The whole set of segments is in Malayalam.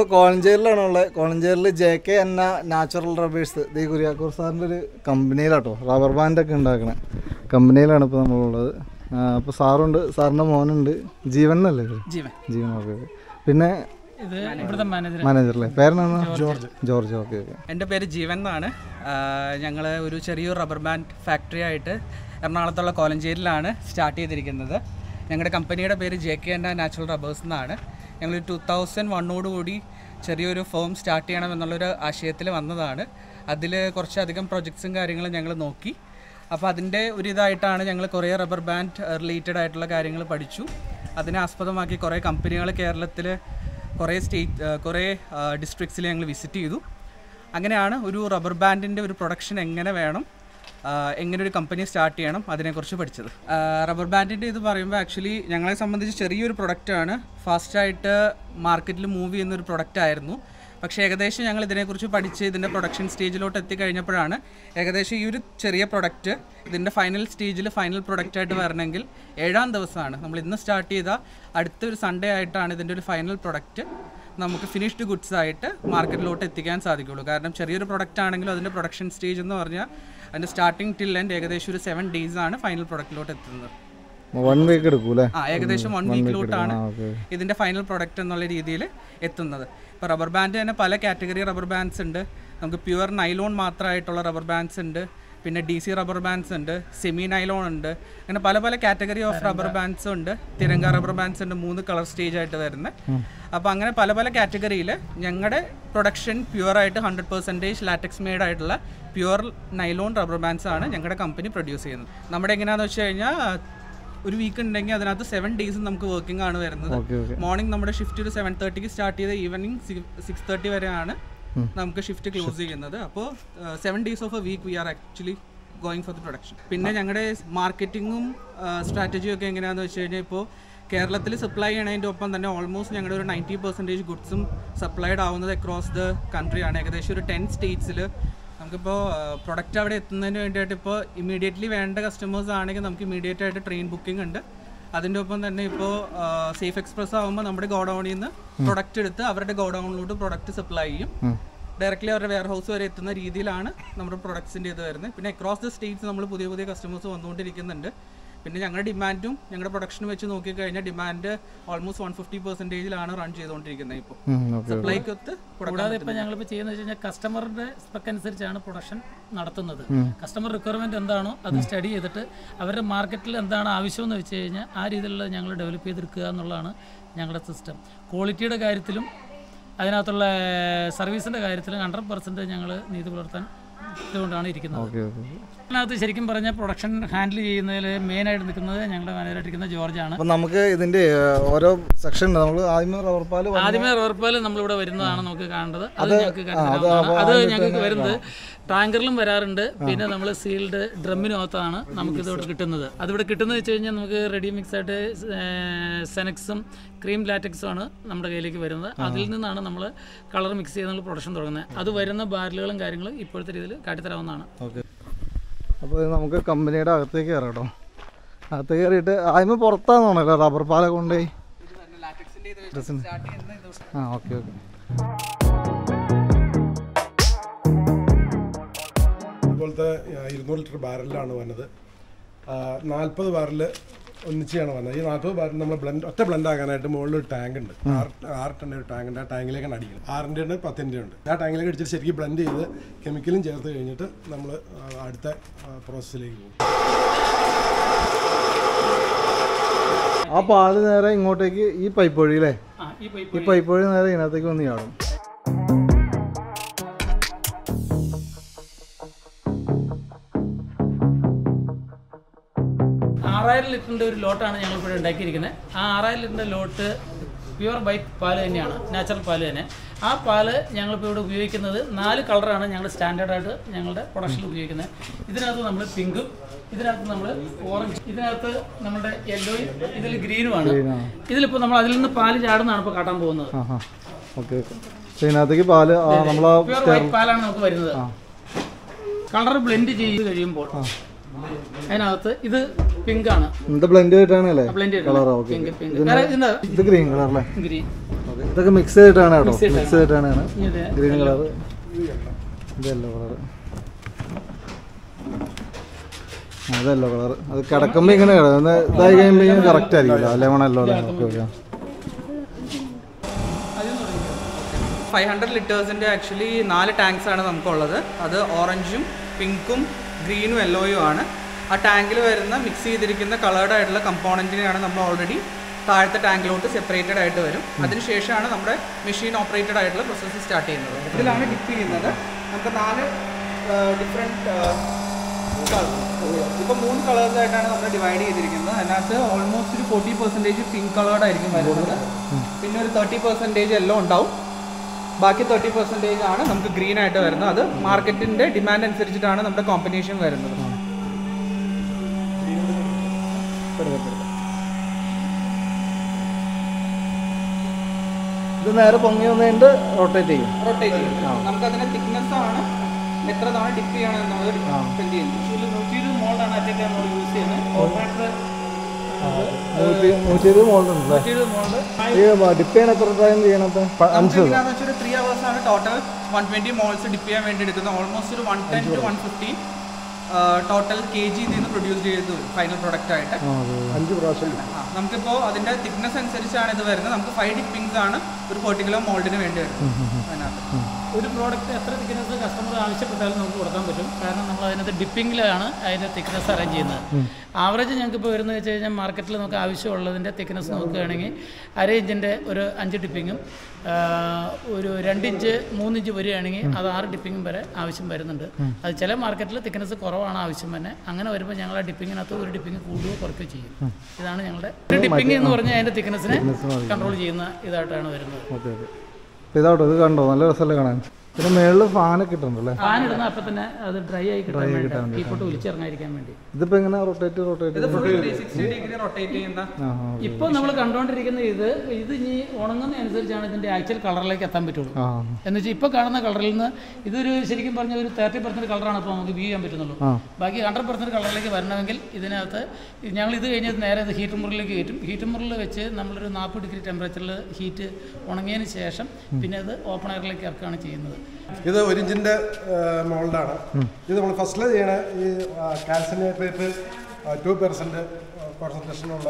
കോളഞ്ചേരിലാണ് ഉള്ളത് കോളഞ്ചേരിൽ ജെ കെ എന്ന നാച്ചുറൽ റബ്ബേഴ്സ് ദീ കുര്യാക്കൂർ സാറിൻ്റെ ഒരു കമ്പനിയിലാട്ടോ റബ്ബർ ബാൻഡൊക്കെ ഉണ്ടാക്കണേ കമ്പനിയിലാണ് ഇപ്പോൾ നമ്മളുള്ളത് അപ്പോൾ സാറുണ്ട് സാറിൻ്റെ മോനുണ്ട് ജീവൻ എന്നല്ലേ ഇത്? ജീവൻ ജീവൻ ഓക്കെ ഓക്കെ പിന്നെ ഇത് ഇവിടുത്തെ മാനേജർ മാനേജറല്ലേ പേരെന്നാണ് ജോർജ് ജോർജ് ഓക്കെ ഓക്കെ എൻ്റെ പേര് ജീവൻ എന്നാണ് ഞങ്ങൾ ഒരു ചെറിയൊരു റബ്ബർ ബാൻഡ് ഫാക്ടറി ആയിട്ട് എറണാകുളത്തുള്ള കോലഞ്ചേരിയിലാണ് സ്റ്റാർട്ട് ചെയ്തിരിക്കുന്നത് ഞങ്ങളുടെ കമ്പനിയുടെ പേര് J K N natural rubbers എന്നാണ് ഞങ്ങൾ ടു തൗസൻഡ് വണ്ണോടുകൂടി ചെറിയൊരു ഫേം സ്റ്റാർട്ട് ചെയ്യണം എന്നുള്ളൊരു ആശയത്തിൽ വന്നതാണ് അതിൽ കുറച്ചധികം പ്രൊജക്ട്സും കാര്യങ്ങളും ഞങ്ങൾ നോക്കി അപ്പോൾ അതിൻ്റെ ഒരു ഇതായിട്ടാണ് ഞങ്ങൾ കുറേ റബ്ബർ ബാൻഡ് റിലേറ്റഡ് ആയിട്ടുള്ള കാര്യങ്ങൾ പഠിച്ചു അതിനെ ആസ്പദമാക്കി കുറേ കമ്പനികൾ കേരളത്തിൽ കുറേ സ്റ്റേറ്റ് കുറേ ഡിസ്ട്രിക്ട്സിൽ ഞങ്ങൾ വിസിറ്റ് ചെയ്തു അങ്ങനെയാണ് ഒരു റബ്ബർ ബാൻഡിൻ്റെ ഒരു പ്രൊഡക്ഷൻ എങ്ങനെ വേണം ആ, എങ്ങനെ ഒരു കമ്പനി സ്റ്റാർട്ട് ചെയ്യണം അതിനെക്കുറിച്ച് പഠിച്ചത് ആ, റബ്ബർ ബാൻഡിൻ്റെ ഇത് പറയുമ്പോൾ ആക്ച്വലി ഞങ്ങളെ സംബന്ധിച്ച് ചെറിയൊരു പ്രൊഡക്റ്റാണ് ഫാസ്റ്റായിട്ട് മാർക്കറ്റിൽ മൂവ് ചെയ്യുന്ന ഒരു പ്രൊഡക്റ്റ് ആയിരുന്നു പക്ഷേ ഏകദേശം ഞങ്ങൾ ഇതിനെക്കുറിച്ച് പഠിച്ച് ഇതിൻ്റെ പ്രൊഡക്ഷൻ സ്റ്റേജിലോട്ട് എത്തിക്കഴിഞ്ഞപ്പോഴാണ് ഏകദേശം ഈ ഒരു ചെറിയ പ്രൊഡക്റ്റ് ഇതിൻ്റെ ഫൈനൽ സ്റ്റേജിൽ ഫൈനൽ പ്രൊഡക്റ്റായിട്ട് വരണമെങ്കിൽ ഏഴാം ദിവസമാണ് നമ്മൾ ഇന്ന് സ്റ്റാർട്ട് ചെയ്ത അടുത്ത ഒരു സൺഡേ ആയിട്ടാണ് ഇതിൻ്റെ ഒരു ഫൈനൽ പ്രൊഡക്റ്റ് നമുക്ക് ഫിനിഷ്ഡ് ഗുഡ്സ് ആയിട്ട് മാർക്കറ്റിലോട്ട് എത്തിക്കാൻ സാധിക്കുള്ളൂ കാരണം ചെറിയൊരു പ്രൊഡക്റ്റ് ആണെങ്കിലും അതിൻ്റെ പ്രൊഡക്ഷൻ സ്റ്റേജ് എന്ന് പറഞ്ഞാൽ അതിൻ്റെ സ്റ്റാർട്ടിങ് ടിൽ എൻഡ് ഏകദേശം ഒരു സെവൻ ഡേയ്സ് ആണ് ഫൈനൽ പ്രൊഡക്റ്റിലോട്ട് എത്തുന്നത് വൺ വീക്ക് എടുക്കൂലേ ആ ഏകദേശം വൺ വീക്കിലോട്ടാണ് ആ ഓക്കെ ഇതിൻ്റെ ഫൈനൽ പ്രൊഡക്റ്റ് എന്നുള്ള രീതിയിൽ എത്തുന്നത് ഇപ്പോൾ റബ്ബർ ബാൻഡ് തന്നെ പല കാറ്റഗറി റബ്ബർ ബാൻഡ്സ് ഉണ്ട് നമുക്ക് പ്യുവർ നൈലോൺ മാത്രമായിട്ടുള്ള റബ്ബർ ബാൻഡ്സ് ഉണ്ട് പിന്നെ ഡി സി റബ്ബർ ബാൻഡ്സ് ഉണ്ട് സെമി നൈലോൺ ഉണ്ട് അങ്ങനെ പല പല കാറ്റഗറി ഓഫ് റബ്ബർ ബാൻഡ്സ് ഉണ്ട് തിരങ്ക റബ്ബർ ബാൻഡ്സ് ഉണ്ട് മൂന്ന് കളർ സ്റ്റേജ് ആയിട്ട് വരുന്നത് അപ്പോൾ അങ്ങനെ പല പല കാറ്റഗറിയിൽ ഞങ്ങളുടെ പ്രൊഡക്ഷൻ പ്യുവർ ആയിട്ട് ഹൺഡ്രഡ് പെർസെൻറ്റേജ് ലാറ്റക്സ് മെയ്ഡ് ആയിട്ടുള്ള പ്യുവർ നൈലോൺ റബ്ബർ ബാൻഡ്സ് ആണ് ഞങ്ങളുടെ കമ്പനി പ്രൊഡ്യൂസ് ചെയ്യുന്നത് നമ്മുടെ എങ്ങനെയാണെന്ന് വെച്ച് കഴിഞ്ഞാൽ ഒരു വീക്ക് ഉണ്ടെങ്കിൽ അതിനകത്ത് സെവൻ ഡേയ്സ് നമുക്ക് വർക്കിംഗ് ആണ് വരുന്നത് ഓക്കെ ഓക്കെ മോർണിംഗ് നമ്മുടെ ഷിഫ്റ്റ് ഒരു സെവൻ തേർട്ടിക്ക് സ്റ്റാർട്ട് ചെയ്ത് ഈവനിങ് സിക്സ് തേർട്ടി വരെയാണ് നമുക്ക് ഷിഫ്റ്റ് ക്ലോസ് ചെയ്യുന്നത് അപ്പോൾ seven days of a week we are actually going for the production പിന്നെ ഞങ്ങളുടെ മാർക്കറ്റിങ്ങും സ്ട്രാറ്റജിയും ഒക്കെ എങ്ങനെയാണെന്ന് വെച്ച് കഴിഞ്ഞാൽ ഇപ്പോൾ കേരളത്തിൽ സപ്ലൈ ചെയ്യണതിൻ്റെ ഒപ്പം തന്നെ ഓൾമോസ്റ്റ് ഞങ്ങളുടെ ഒരു നയൻറ്റി പെർസെൻറ്റേജ് ഗുഡ്സും സപ്ലൈഡ് ആവുന്നത് അക്രോസ് ദ കൺട്രിയാണ് ഏകദേശം ഒരു ടെൻ സ്റ്റേറ്റ്സിൽ നമുക്കിപ്പോൾ പ്രൊഡക്റ്റ് അവിടെ എത്തുന്നതിന് വേണ്ടിയിട്ട് ഇപ്പോൾ ഇമീഡിയറ്റ്ലി വേണ്ട കസ്റ്റമേഴ്സ് ആണെങ്കിൽ നമുക്ക് ഇമീഡിയറ്റ് ആയിട്ട് ട്രെയിൻ ബുക്കിംഗ് ഉണ്ട് അതിൻ്റെ ഒപ്പം തന്നെ ഇപ്പോൾ സേഫ് എക്സ്പ്രസ് ആകുമ്പോൾ നമ്മുടെ ഗോഡൗണിൽ നിന്ന് പ്രൊഡക്റ്റ് എടുത്ത് അവരുടെ ഗോഡൗണിലോട്ട് പ്രൊഡക്റ്റ് സപ്ലൈ ചെയ്യും ഡയറക്റ്റ്ലി അവരുടെ വെയർ ഹൗസ് വരെ എത്തുന്ന രീതിയിലാണ് നമ്മുടെ പ്രൊഡക്ട്സിൻ്റെ ഇത് വരുന്നത് പിന്നെ അക്രോസ് ദ സ്റ്റേറ്റ്സ് നമ്മൾ പുതിയ പുതിയ കസ്റ്റമേഴ്സ് വന്നുകൊണ്ടിരിക്കുന്നുണ്ട് പിന്നെ ഞങ്ങളുടെ ഡിമാൻഡും ഞങ്ങളുടെ പ്രൊഡക്ഷനും വെച്ച് നോക്കിക്കഴിഞ്ഞാൽ ഡിമാൻഡ് ഓൾമോസ്റ്റ് വൺ ഫിഫ്റ്റി പെർസെൻറ്റേജിലാണ് റൺ ചെയ്തുകൊണ്ടിരിക്കുന്നത് ഇപ്പോൾ ഓക്കെ സപ്ലൈക്കൊത്ത് കൂടാതെ ഇപ്പം ഞങ്ങളിപ്പോൾ ചെയ്യുന്നത് വെച്ച് കഴിഞ്ഞാൽ കസ്റ്റമറുടെ സ്പെക്ക് അനുസരിച്ചാണ് പ്രൊഡക്ഷൻ നടത്തുന്നത് കസ്റ്റമർ റിക്വയർമെൻറ്റ് എന്താണോ അത് സ്റ്റഡി ചെയ്തിട്ട് അവരുടെ മാർക്കറ്റിൽ എന്താണ് ആവശ്യമെന്ന് വെച്ച് കഴിഞ്ഞാൽ ആ രീതിയിലുള്ള ഞങ്ങൾ ഡെവലപ്പ് ചെയ്തെടുക്കുക എന്നുള്ളതാണ് ഞങ്ങളുടെ സിസ്റ്റം ക്വാളിറ്റിയുടെ കാര്യത്തിലും അതിനകത്തുള്ള സർവീസിൻ്റെ കാര്യത്തിലും ഹൺഡ്രഡ് പെർസെൻറ്റ് ഞങ്ങൾ നീതി പുലർത്താൻ ഇതുകൊണ്ടാണ് ഇരിക്കുന്നത് ഓക്കെ ഓക്കെ അതിനകത്ത് ശരിക്കും പറഞ്ഞാൽ പ്രൊഡക്ഷൻ ഹാൻഡിൽ ചെയ്യുന്നതിൽ മെയിനായിട്ട് നിൽക്കുന്നത് ഞങ്ങളുടെ മാനേജറായിട്ടിരിക്കുന്ന ജോർജാണ് അപ്പം നമുക്ക് ഇതിൻ്റെ ഏഹ്, ഓരോ സെക്ഷൻ ഉണ്ട് നമ്മൾ ആദ്യമേ റബ്ബർ പാല് വന്ന് ആദ്യമേ റബ്ബർ പാല് നമ്മളിവിടെ വരുന്നതാണ് നമുക്ക് കാണേണ്ടത് അത് ഞങ്ങൾക്ക് കണ്ടിരാവുന്നതാണ് അത് ഞങ്ങൾക്ക് വരുന്നത് ടാങ്കറിലും വരാറുണ്ട് പിന്നെ നമ്മൾ സീൽഡ് ഡ്രമ്മിനകത്താണ് നമുക്കിത് ഇവിടെ കിട്ടുന്നത് അതിവിടെ കിട്ടുന്നത് വെച്ച് കഴിഞ്ഞാൽ നമുക്ക് റെഡി മിക്സ് ആയിട്ട് സെനക്സും ക്രീം ലാറ്റക്സും ആണ് നമ്മുടെ കയ്യിലേക്ക് വരുന്നത് അതിൽ നിന്നാണ് നമ്മൾ കളർ മിക്സ് ചെയ്ത് നമ്മൾ പ്രൊഡക്ഷൻ തുടങ്ങുന്നത് അത് വരുന്ന ബാരലുകളും കാര്യങ്ങളും ഇപ്പോഴത്തെ രീതിയിൽ കാട്ടിത്തരാവുന്നതാണ് ഓക്കെ അപ്പോൾ ഇത് നമുക്ക് കമ്പനിയുടെ അകത്തേക്ക് കയറാം കേട്ടോ അകത്തേക്ക് കയറിയിട്ട് ആദ്യമേ പുറത്താണെന്നാണല്ലോ റബ്ബർ പാല കൊണ്ടുപോയി ഡ്രസ്സിന് ആ ഓക്കെ ഓക്കെ ഇതുപോലത്തെ ആ, ഇരുന്നൂറ് ലിറ്റർ ബാരലിലാണ് വന്നത് നാൽപ്പത് ബാരൽ ഒന്നിച്ചാണ് വന്നത് ഈ നാൽപ്പത് ബാരൽ നമ്മൾ ബ്ലെൻഡ് ഒറ്റ ബ്ലെൻഡ് ആക്കാനായിട്ട് മുകളിൽ ഒരു ടാങ്ക് ഉണ്ട് ആറ് ആറ് ടണ്ണിൻ്റെ ഒരു ടാങ്ക് ഉണ്ട് ആ ടാങ്കിലേക്കാണ് അടിക്കുന്നത് ആറിൻ്റെ ഉണ്ട് പത്തിൻ്റെ ഉണ്ട് ആ ടാങ്കിലേക്ക് അടിച്ചിട്ട് ശരിക്കും ബ്ലെൻഡ് ചെയ്ത് കെമിക്കലും ചേർത്ത് കഴിഞ്ഞിട്ട് നമ്മൾ അടുത്ത പ്രോസസ്സിലേക്ക് പോകും ആ പാല് നേരെ ഇങ്ങോട്ടേക്ക് ഈ പൈപ്പ് വഴി അല്ലേ ആ ഈ പൈപ്പ് ഈ പൈപ്പ് വഴി നേരെ ഇതിനകത്തേക്ക് വന്ന് ചാടും ആറായിരം ലിറ്ററിൻ്റെ ഒരു ലോട്ടാണ് ഞങ്ങൾ ഇവിടെ ഉണ്ടാക്കിയിരിക്കുന്നത് ആ ആറായിരം ലിറ്ററിൻ്റെ ലോട്ട് പ്യുവർ വൈറ്റ് പാല് തന്നെയാണ് നാച്ചുറൽ പാല് തന്നെ ആ പാല് ഞങ്ങളിപ്പോൾ ഇവിടെ ഉപയോഗിക്കുന്നത് നാല് കളറാണ് ഞങ്ങൾ സ്റ്റാൻഡേർഡായിട്ട് ഞങ്ങളുടെ പ്രൊഡക്ഷനിൽ ഉപയോഗിക്കുന്നത് ഇതിനകത്ത് നമ്മൾ പിങ്കും ഇതിനകത്ത് നമ്മൾ ഓറഞ്ച് ഇതിനകത്ത് നമ്മുടെ യെല്ലോയും ഇതിൽ ഗ്രീനുമാണ് ഇതിലിപ്പോൾ നമ്മൾ അതിൽ നിന്ന് പാല് ചാടുന്നതാണ് ഇപ്പോൾ കാട്ടാൻ പോകുന്നത് ആ ഹാ ഓക്കെ ഓക്കെ പക്ഷേ ഇതിനകത്തേക്ക് പാല് ആ നമ്മൾ ആ പ്യുവർ വൈറ്റ് പാലാണ് നമുക്ക് വരുന്നത് കളർ ബ്ലെൻഡ് ചെയ്ത് കഴിയുമ്പോൾ അതിനകത്ത് ഇത് പിങ്ക് ആണ് ഇത് ബ്ലെൻഡ് ചെയ്തിട്ടാണ് അല്ലേ blend colour okay pink pink വേറെ ഇതിന്റെ ഇത് ഗ്രീൻ കളർ അല്ലേ ഗ്രീൻ ഓക്കെ ഇതൊക്കെ മിക്സ് ചെയ്തിട്ടാണ് കേട്ടോ മിക്സ് ചെയ്തിട്ടാണ് ഇത് ഗ്രീൻ കളർ ഇതല്ലോ കളർ അതല്ലോ കളർ അത് കിടക്കുമ്പോൾ ഇങ്ങനെ കിടക്കും ഇതായി കഴിയുമ്പോൾ കറക്റ്റ് ആയിരിക്കില്ല ലെമൺ അല്ലോ ഓക്കെ ഓക്കെ ഫൈവ് ഹൺഡ്രഡ് ലിറ്റേഴ്സിൻ്റെ ആക്ച്വലി നാല് ടാങ്ക്സ് ആണ് നമുക്കുള്ളത് അത് ഓറഞ്ചും പിങ്കും ഗ്രീനും യെല്ലോയും ആണ് ആ ടാങ്കിൽ വരുന്ന മിക്സ് ചെയ്തിരിക്കുന്ന കളേർഡ് ആയിട്ടുള്ള കമ്പോണൻറ്റിനെയാണ് നമ്മൾ ഓൾറെഡി താഴത്തെ ടാങ്കിലോട്ട് സെപ്പറേറ്റഡ് ആയിട്ട് വരും അതിനുശേഷമാണ് നമ്മുടെ മെഷീൻ ഓപ്പറേറ്റഡ് ആയിട്ടുള്ള പ്രോസസ്സ് സ്റ്റാർട്ട് ചെയ്യുന്നത് ഇതിലാണ് ഡിപ്പ് ചെയ്യുന്നത് നമുക്ക് നാല് ഡിഫറെൻറ്റ് ഇപ്പോൾ മൂന്ന് കളേഴ്സ് ആയിട്ടാണ് നമ്മൾ ഡിവൈഡ് ചെയ്തിരിക്കുന്നത് അതിനകത്ത് ഓൾമോസ്റ്റ് ഒരു ഫോർട്ടി പെർസെൻറ്റേജ് പിങ്ക് കളേർഡ് ആയിരിക്കും വരുന്നത് പിന്നെ ഒരു തേർട്ടി പെർസെൻറ്റേജ് എല്ലാം ഉണ്ടാവും ബാക്കി തേർട്ടി പെർസെൻറ്റേജ് ആണ് നമുക്ക് ഗ്രീൻ ആയിട്ട് വരുന്നത് അത് മാർക്കറ്റിന്റെ ഡിമാൻഡ് അനുസരിച്ചിട്ടാണ് നമ്മുടെ കോമ്പിനേഷൻ വരുന്നത് ഇത് നേരെ പൊങ്ങി വന്നതിൻ്റെ റൊട്ടേറ്റ് ചെയ്യും റൊട്ടേറ്റ് ചെയ്യും നമുക്ക് അതിന്റെ തിക്നെസ് ആണ് എത്ര തവണ ഡിപ്പ് ചെയ്യണം എന്നുള്ളത് ഡിപ്പെൻഡ് ചെയ്യുന്നത് നൂറ്റി ഇരുപത് മോൾഡാണ് അറ്റത്തെ നമ്മൾ യൂസ് ചെയ്യുന്നത് ഓപ്പറേറ്റർ നൂറ്റി നൂറ്റി ഇരുപത് മോളുണ്ടല്ലേ നൂറ്റി ഇരുപത് മോൾഡ് ഈ ഡിപ്പ് ചെയ്യണം എത്ര ടൈം ചെയ്യണത് നമുക്ക് എങ്ങനെയാണെന്ന് വെച്ചാൽ ഒരു ത്രീ അവേഴ്സ് ആണ് total one twenty moulds dip ചെയ്യാൻ വേണ്ടി എടുക്കുന്നത് ഓൾമോസ്റ്റ് ഒരു one ten to one fifteen total K G നിന്ന് പ്രൊഡ്യൂസ് ചെയ്ത് ഫൈനൽ പ്രൊഡക്റ്റ് ആയിട്ട് അഞ്ച് പ്രാവശ്യം ആ, നമുക്കിപ്പോൾ അതിന്റെ തിക്നെസ് അനുസരിച്ചാണ് ഇത് വരുന്നത് നമുക്ക് ഫൈവ് ഡിപ്പിംഗ്സ് ആണ് ഒരു പെർട്ടിക്കുലർ മോൾഡിന് വേണ്ടി വരുന്നത് അതിനകത്ത് ഒരു പ്രോഡക്റ്റ് എത്ര തിക്നെസ് കസ്റ്റമർ ആവശ്യപ്പെട്ടാലും നമുക്ക് കൊടുക്കാൻ പറ്റും കാരണം നമ്മൾ അതിനകത്ത് ഡിപ്പിങ്ങിലാണ് അതിൻ്റെ തിക്നെസ് അറേഞ്ച് ചെയ്യുന്നത് ആവറേജ് ഞങ്ങൾക്ക് ഇപ്പോൾ വരുന്നത് വെച്ച് കഴിഞ്ഞാൽ മാർക്കറ്റിൽ നമുക്ക് ആവശ്യമുള്ളതിൻ്റെ തിക്നെസ് നോക്കുകയാണെങ്കിൽ അര ഇഞ്ചിൻ്റെ ഒരു അഞ്ച് ഡിപ്പിങ്ങും ഒരു രണ്ടിഞ്ച് മൂന്നിഞ്ച് വരികയാണെങ്കിൽ അത് ആറ് ഡിപ്പിങ്ങും വരെ ആവശ്യം വരുന്നുണ്ട് അത് ചില മാർക്കറ്റിൽ തിക്നെസ് കുറവാണ് ആവശ്യം തന്നെ അങ്ങനെ വരുമ്പോൾ ഞങ്ങൾ ആ ഡിപ്പിങ്ങിനകത്ത് ഒരു ഡിപ്പിങ് കൂടുകയോ കുറയ്ക്കുകയോ ചെയ്യും ഇതാണ് ഞങ്ങളുടെ ഒരു ഡിപ്പിങ് എന്ന് പറഞ്ഞാൽ അതിൻ്റെ തിക്നെസ്സിനെ കൺട്രോൾ ചെയ്യുന്ന ഇതായിട്ടാണ് വരുന്നത് ഓക്കെ ഓക്കെ ഇതാട്ടോ ഇത് കണ്ടോ നല്ല രസമല്ലേ കാണാൻ പിന്നെ മേളിൽ ഫാനൊക്കെ ഇട്ടുണ്ടല്ലേ ഫാൻ ഇടുന്ന അപ്പം തന്നെ അത് ഡ്രൈ ആയി കിട്ടാൻ വേണ്ടി കീപ്പോട്ട് വിളിച്ചിറങ്ങാതിരിക്കാൻ വേണ്ടി ഇതിപ്പോ എങ്ങനെ റൊട്ടേറ്റ് റൊട്ടേറ്റ് ഇത് full three sixty degree rotate ചെയ്യുന്ന ആ ആ ഇപ്പോൾ നമ്മൾ കണ്ടുകൊണ്ടിരിക്കുന്ന ഇത് ഇത് ഇനി ഉണങ്ങുന്ന അനുസരിച്ചാണ് ഇതിന്റെ ആക്ച്വൽ കളറിലേക്ക് എത്താൻ പറ്റുള്ളൂ ആ എന്ന് വെച്ചാൽ ഇപ്പോൾ കാണുന്ന കളറിൽ നിന്ന് ഇതൊരു ശരിക്കും പറഞ്ഞ ഒരു തേർട്ടി പെർസെന്റ് കളറാണ് ഇപ്പോൾ നമുക്ക് വ്യൂ ചെയ്യാൻ പറ്റുന്നുള്ളൂ ആ. ബാക്കി ഹൺഡ്രഡ് പെർസെന്റ് കളറിലേക്ക് വരണമെങ്കിൽ ഇതിനകത്ത് ഞങ്ങൾ ഇത് കഴിഞ്ഞ് നേരെ ഇത് ഹീറ്റ് മുറിലേക്ക് കയറ്റും ഹീറ്റ് മുറിൽ വെച്ച് നമ്മളൊരു നാൽപ്പത് ഡിഗ്രി ടെമ്പറേച്ചറിൽ ഹീറ്റ് ഉണങ്ങിയതിന് ശേഷം പിന്നെ അത് ഓപ്പൺ എയറിലേക്ക് ഇറക്കുകയാണ് ചെയ്യുന്നത് ഇത് ഒരു ഇഞ്ചിന്റെ മോൾഡാണ് ഇത് നമ്മൾ ഫസ്റ്റിൽ ചെയ്യണ ഈ കാൽസിനേറ്ററേറ്റ് ടു പെർസെന്റ് കോൺസെൻട്രേഷനുള്ള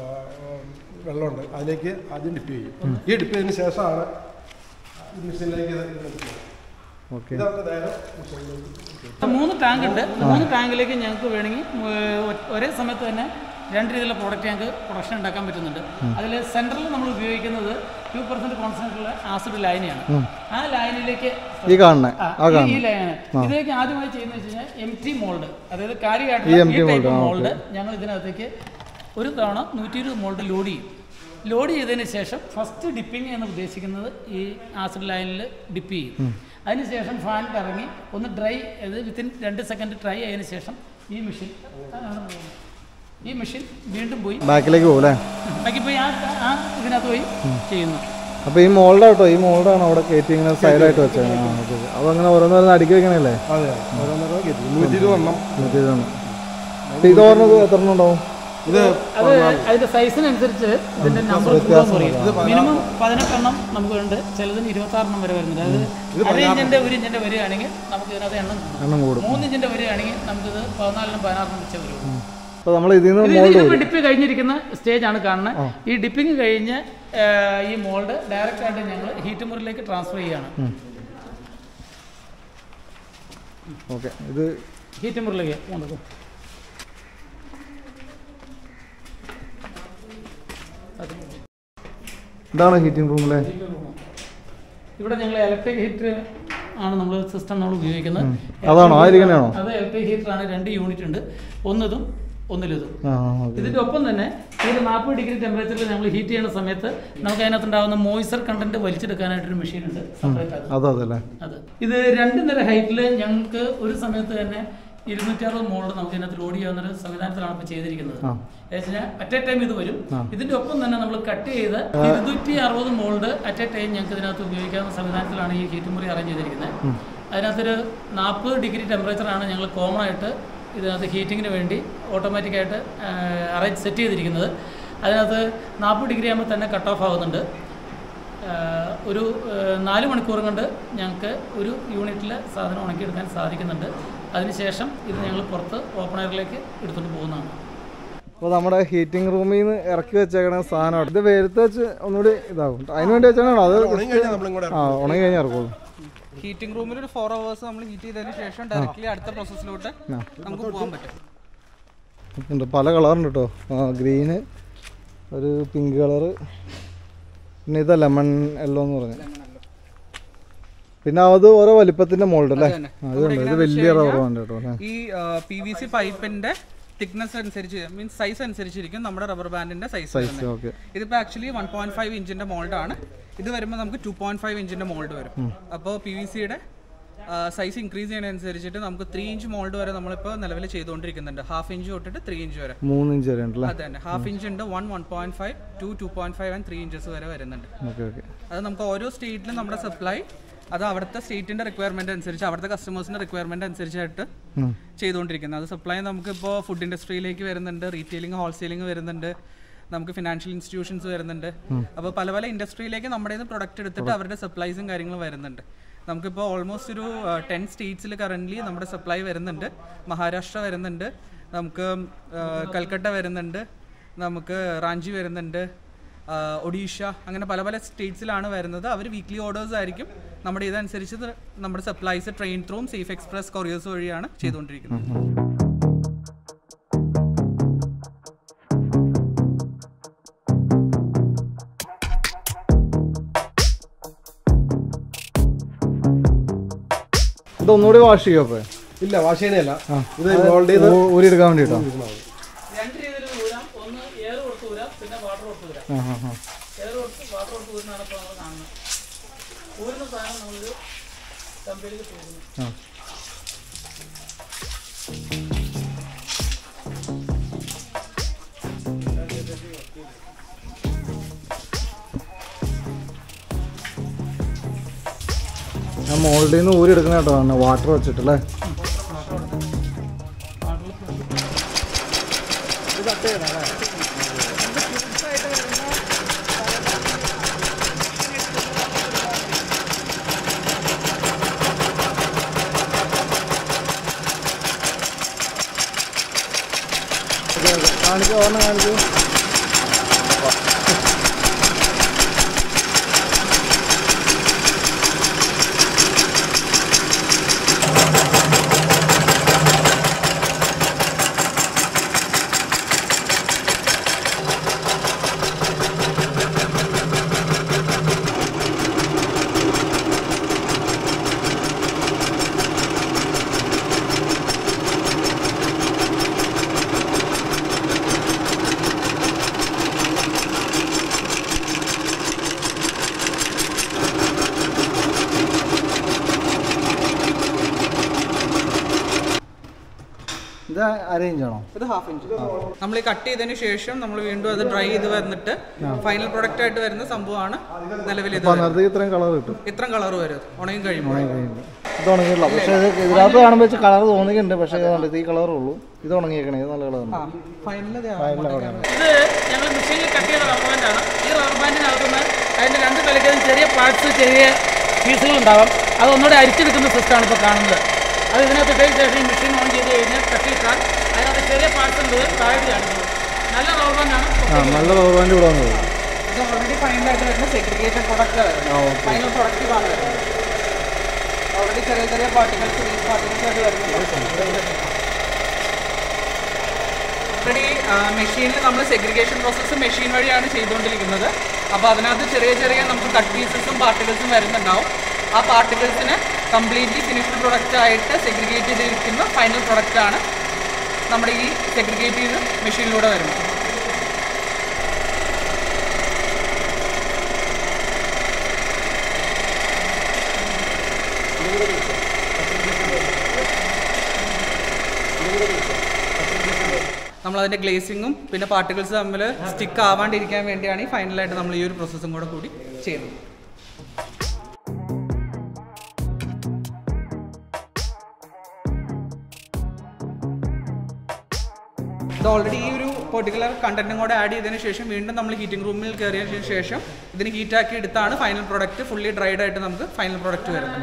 വെള്ളമുണ്ട് അതിലേക്ക് ആദ്യം ഡിപ്പ് ചെയ്യും ഈ ഡിപ്പ് ചെയ്തതിന് ശേഷമാണ് മെഷീനിലേക്ക് ഇത് ഇടുന്നത്. ഓക്കെ ഇതാണ് അതായത് മെഷീനിലേക്ക് മൂന്ന് ടാങ്ക് ഉണ്ട് മൂന്ന് ടാങ്കിലേക്ക് ഞങ്ങൾക്ക് വേണമെങ്കിൽ ഏഹ്, ഒ- ഒരേ സമയത്ത് തന്നെ രണ്ട് രീതിയിലുള്ള പ്രോഡക്റ്റ് ഞങ്ങൾക്ക് പ്രൊഡക്ഷൻ ഉണ്ടാക്കാൻ പറ്റുന്നുണ്ട് അതിൽ സെൻട്രലിൽ നമ്മൾ ഉപയോഗിക്കുന്നത് ടു പെർസെന്റ് കോൺസെൻട്രേറ്റുള്ള ആസിഡ് ലൈനെയാണ് ആ ലൈനിലേക്ക് ഈ കാണണേ ആ, ആ ഈ- കാണും ഈ ലൈനാണ് ഇതിലേക്ക് ആദ്യമായി ചെയ്യുന്നത് വെച്ച് കഴിഞ്ഞാൽ എം ടി മോൾഡ് അതായത് ഈ കാര്യമായിട്ടുള്ള empty ഈ ടൈപ്പ് mold, ആ, മോൾഡ് ഞങ്ങൾ ഇതിനകത്തേക്ക് ഒരു തവണ നൂറ്റി ഇരുപത് മോൾഡ് ലോഡ് ചെയ്യും ലോഡ് ചെയ്തതിന് ശേഷം ഫസ്റ്റ് ഡിപ്പിംഗ് എന്ന് ഉദ്ദേശിക്കുന്നത് ഈ ആസിഡ് ലൈനിൽ ഡിപ്പ് ചെയ്യും അതിനുശേഷം ഫാൻ കറങ്ങി ഒന്ന് ഡ്രൈ അത് വിത്തിൻ രണ്ട് സെക്കൻഡ് ഡ്രൈ ആയതിനു ശേഷം ഈ മെഷീൻ ഈ മെഷീൻ വീണ്ടും പോയി ബാക്കിലേക്ക് പോകും അല്ലേ ബാക്കി പോയി ആ ആ ഇതിനകത്ത് പോയി ചെയ്യുന്നു അപ്പൊ ഈ മോൾഡാട്ടോ ഈ മോൾഡാണ് അവിടെ കയറ്റി ഇങ്ങനെ സൈഡായിട്ട് വെച്ചത് ആ ഓക്കെ അപ്പൊ അങ്ങനെ ഓരോന്നോരോന്ന് അടുക്കി വെക്കണല്ലേ അതെ ഓരോന്നോരോ കയറ്റി നൂറ്റി ഇരുപത് എണ്ണം നൂറ്റി ഇരുപതെണ്ണം. അപ്പൊ ഇത് ഓർമ്മത് എത്ര എണ്ണം ഉണ്ടാവും ഇത് അത് അതിന്റെ സൈസിനനുസരിച്ച് ഇതിന്റെ നമ്പർ കൂടാൻ പറയും മിനിമം പതിനെട്ടെണ്ണം നമുക്ക് ഉണ്ട് ചിലതിന് ഇരുപത്തി ആറെണ്ണം വരെ വരുന്നുണ്ട് അത് അര ഇഞ്ചിന്റെ ഒരു ഇഞ്ചിന്റെ വരികയാണെങ്കിൽ നമുക്ക് ഇതിനകത്ത് എണ്ണം കൂടും എണ്ണം കൂടും മൂന്ന് ഇഞ്ചിന്റെ വരികയാണെങ്കിൽ നമുക്കിത് പതിനാലിനും പതിനാറിനും വെച്ച് വരും അപ്പൊ നമ്മൾ ഇതിൽ നിന്ന് ഇത് മോൾഡ് ഇതിപ്പോ ഡിപ്പ് കഴിഞ്ഞിരിക്കുന്ന സ്റ്റേജ് ആണ് കാണുന്നത് ഈ ഡിപ്പിംഗ് കഴിഞ്ഞ് ആ, ഈ മോൾഡ് ഡയറക്റ്റ് ആയിട്ട് ഞങ്ങൾ ഹീറ്റ് മുറിലേക്ക് ട്രാൻസ്ഫർ ചെയ്യുകയാണ് ഓക്കെ ഇത് ഹീറ്റ് മുറിലേക്ക് കൊണ്ടുപോകും ഇതാണ് ഹീറ്റിംഗ് റൂമിലെ ഇവിടെ ഞങ്ങൾ ഇലക്ട്രിക് ഹീറ്റർ ആണ് നമ്മൾ സിസ്റ്റം നമ്മൾ ഉപയോഗിക്കുന്നത് അതാണോ? ആ ഇരിക്കണയാണോ? അത് ഇലക്ട്രിക് ഹീറ്റർ ആണ് രണ്ട് യൂണിറ്റ് ഉണ്ട് ഒന്നതും ഒന്നിലിതും ആ ഓക്കെ ഇതിന്റെ ഒപ്പം തന്നെ ഈ ഒരു നാൽപ്പത് ഡിഗ്രി ടെമ്പറേച്ചറിൽ നമ്മൾ ഹീറ്റ് ചെയ്യുന്ന സമയത്ത് നമുക്ക് അതിനകത്ത് ഉണ്ടാകുന്ന മോയ്സ്ചർ കണ്ടന്റ് വലിച്ചെടുക്കാനായിട്ടൊരു മെഷീൻ ഉണ്ട് സെപ്പറേറ്റ് അത് അത് അതല്ലേ അത് ഇത് രണ്ട് നില ഹൈറ്റിൽ ഞങ്ങൾക്ക് ഒരു സമയത്ത് തന്നെ ഇരുന്നൂറ്റി അറുപത് മോൾഡ് നമുക്ക് ഇതിനകത്ത് ലോഡ് ചെയ്യാവുന്ന ഒരു സംവിധാനത്തിലാണ് ഇപ്പോൾ ചെയ്തിരിക്കുന്നത് ആ. വെച്ചാൽ അറ്റ് എ ടൈം ഇത് വരും ഇതിന്റെ ഒപ്പം തന്നെ നമ്മൾ കട്ട് ചെയ്ത് ഇരുന്നൂറ്റി അറുപത് മോൾഡ് അറ്റ് എ ടൈം ഞങ്ങൾക്ക് ഇതിനകത്ത് ഉപയോഗിക്കാവുന്ന സംവിധാനത്തിലാണ് ഈ ഹീറ്റ് മുറി അറേഞ്ച് ചെയ്തിരിക്കുന്നത് അതിനകത്തൊരു നാൽപ്പത് ഡിഗ്രി ടെമ്പറേച്ചറാണ് ഞങ്ങൾ കോമൺ ആയിട്ട് ഇതിനകത്ത് ഹീറ്റിങ്ങിന് വേണ്ടി ഓട്ടോമാറ്റിക്കായിട്ട് അറേഞ്ച് സെറ്റ് ചെയ്തിരിക്കുന്നത് അതിനകത്ത് നാൽപ്പത് ഡിഗ്രി ആകുമ്പോൾ തന്നെ കട്ട് ഓഫ് ആകുന്നുണ്ട് ആഹ് ഒരു ആഹ് നാല് മണിക്കൂർ കൊണ്ട് ഞങ്ങൾക്ക് ഒരു യൂണിറ്റിലെ സാധനം ഉണക്കിയെടുക്കാൻ സാധിക്കുന്നുണ്ട് അതിനുശേഷം ഇത് ഞങ്ങൾ പുറത്ത് ഓപ്പൺ എയറിലേക്ക് എടുത്തുകൊണ്ട് പോകുന്നതാണ് അപ്പോൾ നമ്മുടെ ഹീറ്റിംഗ് റൂമിൽ നിന്ന് ഇറക്കി വെച്ചേക്കണ സാധനമാണ് ഇത് വെയിലത്ത് വെച്ച് ഒന്നുകൂടി ഇതാകും അതിന് വേണ്ടി വെച്ചാണോ അത് ഉണങ്ങി കഴിഞ്ഞാൽ നമ്മളിങ്ങോട്ട് ആ ഉണങ്ങി കഴിഞ്ഞാൽ ഇറക്കുള്ളൂ ഹീറ്റിംഗ് റൂമിൽ ഒരു ഫോർ അവേഴ്സ് നമ്മൾ ഹീറ്റ് ചെയ്തതിന് ശേഷം ഡയറക്റ്റ്ലി അടുത്ത പ്രോസസ്സിലോട്ട് നമുക്ക് പോകാൻ പറ്റും ഉണ്ട് പല കളറുണ്ട് കേട്ടോ ഗ്രീന് ഒരു പിങ്ക് കളറ് പിന്നെ ഇത് ലെമൺ യെല്ലോ എന്ന് പറഞ്ഞു പിന്നെ അത് ഓരോ വലിപ്പത്തിന്റെ മോൾഡ് അല്ലേ തന്നെ. അതുണ്ട് ഇത് വലിയ റബ്ബർ ബാൻഡ് കേട്ടോ അല്ലേ ഈ പി വി സി പൈപ്പിന്റെ തിക്നെസ് അനുസരിച്ച് മീൻസ് സൈസ് അനുസരിച്ചിരിക്കും നമ്മുടെ റബ്ബർ ബാൻഡിന്റെ സൈസ് വരുന്നത് ഓക്കെ ഇതിപ്പോ ആക്ച്വലി വൺ പോയിന്റ് ഫൈവ് ഇഞ്ചിന്റെ മോൾഡ് ആണ് ഇത് വരുമ്പോൾ നമുക്ക് ടു പോയിന്റ് ഫൈവ് ഇഞ്ചിന്റെ മോൾഡ് വരും അപ്പോൾ പി വി സിയുടെ സൈസ് ഇൻക്രീസ് ചെയ്യുന്നതനുസരിച്ചിട്ട് നമുക്ക് ത്രീ ഇഞ്ച് മോൾഡ് വരെ നമ്മളിപ്പോൾ നിലവിൽ ചെയ്തുകൊണ്ടിരിക്കുന്നുണ്ട് ഹാഫ് ഇഞ്ച് തൊട്ടിട്ട് ത്രീ ഇഞ്ച് വരെ മൂന്ന് ഇഞ്ച് വരെ ഉണ്ടല്ലേ അത് തന്നെ ഹാഫ് ഇഞ്ച് ഉണ്ട് one one point five to two point five and three inches വരെ വരുന്നുണ്ട് ഓക്കെ ഓക്കെ അത് നമുക്ക് ഓരോ സ്റ്റേറ്റിലും നമ്മുടെ സപ്ലൈ അത് അവിടുത്തെ സ്റ്റേറ്റിന്റെ റിക്വയർമെന്റ് അനുസരിച്ച് അവിടുത്തെ കസ്റ്റമേഴ്സിന്റെ റിക്വയർമെന്റ് അനുസരിച്ചായിട്ട് ചെയ്തുകൊണ്ടിരിക്കുന്നത് അത് സപ്ലൈ നമുക്കിപ്പോൾ ഫുഡ് ഇൻഡസ്ട്രിയിലേക്ക് വരുന്നുണ്ട് റീറ്റെയിലിംഗ് ഹോൾസെയിലിംഗ് വരുന്നുണ്ട് നമുക്ക് ഫിനാൻഷ്യൽ ഇൻസ്റ്റിറ്റ്യൂഷൻസ് വരുന്നുണ്ട് അപ്പോൾ പല പല ഇൻഡസ്ട്രിയിലേക്ക് നമ്മുടെ നിന്ന് പ്രൊഡക്റ്റ് എടുത്തിട്ട് അവരുടെ സപ്ലൈസും കാര്യങ്ങളും വരുന്നുണ്ട് നമുക്കിപ്പോൾ ഓൾമോസ്റ്റ് ഒരു ടെൻ സ്റ്റേറ്റ്സിൽ കറൻ്റ്ലി നമ്മുടെ സപ്ലൈ വരുന്നുണ്ട് മഹാരാഷ്ട്ര വരുന്നുണ്ട് നമുക്ക് ആ, കൽക്കട്ട വരുന്നുണ്ട് നമുക്ക് റാഞ്ചി വരുന്നുണ്ട് ആ, ഒഡീഷ അങ്ങനെ പല പല സ്റ്റേറ്റ്സിലാണ് വരുന്നത് അവർ വീക്ക്ലി ഓർഡേഴ്സ് ആയിരിക്കും നമ്മുടെ ഇതനുസരിച്ച് ഇത് നമ്മുടെ സപ്ലൈസ് ട്രെയിൻ ത്രൂവും സേഫ് എക്സ്പ്രസ് കൊറിയേഴ്സ് വഴിയാണ് ചെയ്തുകൊണ്ടിരിക്കുന്നത് ഇതൊന്നുകൂടി വാഷ് ചെയ്യോ അപ്പൊ ഇല്ല വാഷ് ചെയ്യണല്ല ഇത് മോൾഡ് ചെയ്ത് ഊരി എടുക്കാൻ വേണ്ടിട്ടോ രണ്ട് രീതിയിൽ ഊരാം ഒന്ന് എയർ കൊടുത്ത് ഊരാം പിന്നെ വാട്ടർ കൊടുത്ത് ഊരാം ആ ആ ആ എയർ കൊടുത്ത് വാട്ടർ കൊടുത്ത് ഊരുന്നതാണ് ഇപ്പോൾ നമ്മൾ കാണുന്നത് ഊരുന്ന സാധനം നമ്മളൊരു കമ്പനിയിൽ പോകുന്നു ആ ഞാൻ മോൾഡിൽ നിന്ന് ഊരി എടുക്കുന്ന കേട്ടോ വാട്ടർ വെച്ചിട്ടല്ലേ കാണിച്ചു ഓർമ്മ കാണിച്ചു ഇത് അറേഞ്ച് ആണോ ഇത് ഹാഫ് ഇഞ്ച് നമ്മൾ ഈ കട്ട് ചെയ്തതിന് ശേഷം നമ്മൾ വീണ്ടും അത് ഡ്രൈ ചെയ്ത് വന്നിട്ട് ഫൈനൽ പ്രൊഡക്റ്റ് ആയിട്ട് വരുന്ന സംഭവമാണ് നിലവിൽ ഇത് അപ്പൊ അന്നേരത്തേക്ക് ഇത്രയും കളർ കിട്ടും ഇത്രയും കളർ വരും ഉണങ്ങി കഴിയുമ്പോൾ ഇത് ഉണങ്ങിയില്ല പക്ഷേ ഇത് ഇതിനകത്ത് കാണുമ്പോൾ വെച്ച് കളർ തോന്നിക്കുന്നുണ്ട് പക്ഷേ ഇത് കണ്ടിട്ട് ഈ കളറേ ഉള്ളൂ ഇത് ഉണങ്ങിയേക്കണേ ഇത് നല്ല കളറുണ്ട് ഫൈനൽ ഇത് ഞങ്ങൾ മെഷീനിൽ കട്ട് ചെയ്ത റബ്ബർ ബാൻഡാണ് ഈ റബ്ബർ ബാൻഡിനകത്തുനിന്ന് അതിൻ്റെ രണ്ട് തലയ്ക്കതും ചെറിയ പാർട്സ് ചെറിയ പീസുകൾ ഉണ്ടാവാം അത് ഒന്നുകൂടെ അരിച്ചെടുക്കുന്ന സിസ്റ്റമാണ് ഇപ്പോൾ കാണുന്നത് അത് ഇതിനകത്ത് ഇട്ടതിന് ശേഷം ഈ മെഷീൻ ഓൺ ചെയ്ത് കഴിഞ്ഞാൽ തട്ടിയിട്ടാൽ അതിനകത്ത് ചെറിയ പാർട്സ് ഉണ്ട് താഴെ കാണിക്കുന്നത് നല്ല റബ്ബർ ബാൻഡാണ് ആ നല്ല റബ്ബർ ബാൻഡ് ഇവിടെ വന്നത് ഇത് ഓൾറെഡി ഫൈനലായിട്ട് വരുന്ന സെഗ്രിഗേറ്റഡ് പ്രൊഡക്റ്റ് വരുന്നത് ഫൈനൽ പ്രൊഡക്റ്റ് ആണ് വരുന്നത് ഓൾറെഡി ചെറിയ ചെറിയ പാർട്ടികൾസ് ഈ പാർട്ടികൾസ് ആയിട്ട് വരുന്നുണ്ട് ഓൾറെഡി മെഷീനിൽ നമ്മൾ സെഗ്രിഗേഷൻ പ്രോസസ്സ് മെഷീൻ വഴിയാണ് ചെയ്തുകൊണ്ടിരിക്കുന്നത് അപ്പോൾ അതിനകത്ത് ചെറിയ ചെറിയ നമുക്ക് കട്ട് പീസസും പാർട്ടിക്കിൾസും വരുന്നുണ്ടാവും ആ പാർട്ടിക്കിൾസിന് കംപ്ലീറ്റ്ലി ഫിനിഷ്ഡ് പ്രൊഡക്റ്റ് ആയിട്ട് സെഗ്രിഗേറ്റ് ചെയ്തിരിക്കുന്ന ഫൈനൽ പ്രൊഡക്റ്റ് ആണ് നമ്മുടെ ഈ സെഗ്രിഗേറ്റ് ചെയ്ത് മെഷീനിലൂടെ വരുന്നത് നമ്മൾ അതിന്റെ ഗ്ലേസിങ്ങും പിന്നെ പാർട്ടിക്കിൾസ് തമ്മിൽ സ്റ്റിക്ക് ആവാണ്ടിരിക്കാൻ വേണ്ടിയാണ് ഈ ഫൈനലായിട്ട് നമ്മൾ ഈ ഒരു പ്രോസസ്സും കൂടെ കൂടി ചെയ്യുന്നത് ഇത് ഓൾറെഡി ഈ ഒരു പെർട്ടിക്കുലർ കണ്ടന്റും കൂടെ ആഡ് ചെയ്തതിന് ശേഷം വീണ്ടും നമ്മൾ ഹീറ്റിംഗ് റൂമിൽ കയറിയതിന് ശേഷം ഇതിന് ഹീറ്റാക്കി എടുത്താണ് ഫൈനൽ പ്രോഡക്റ്റ് ഫുള്ളി ഡ്രൈഡ് ആയിട്ട് നമുക്ക് ഫൈനൽ പ്രോഡക്റ്റ് വരുന്നത്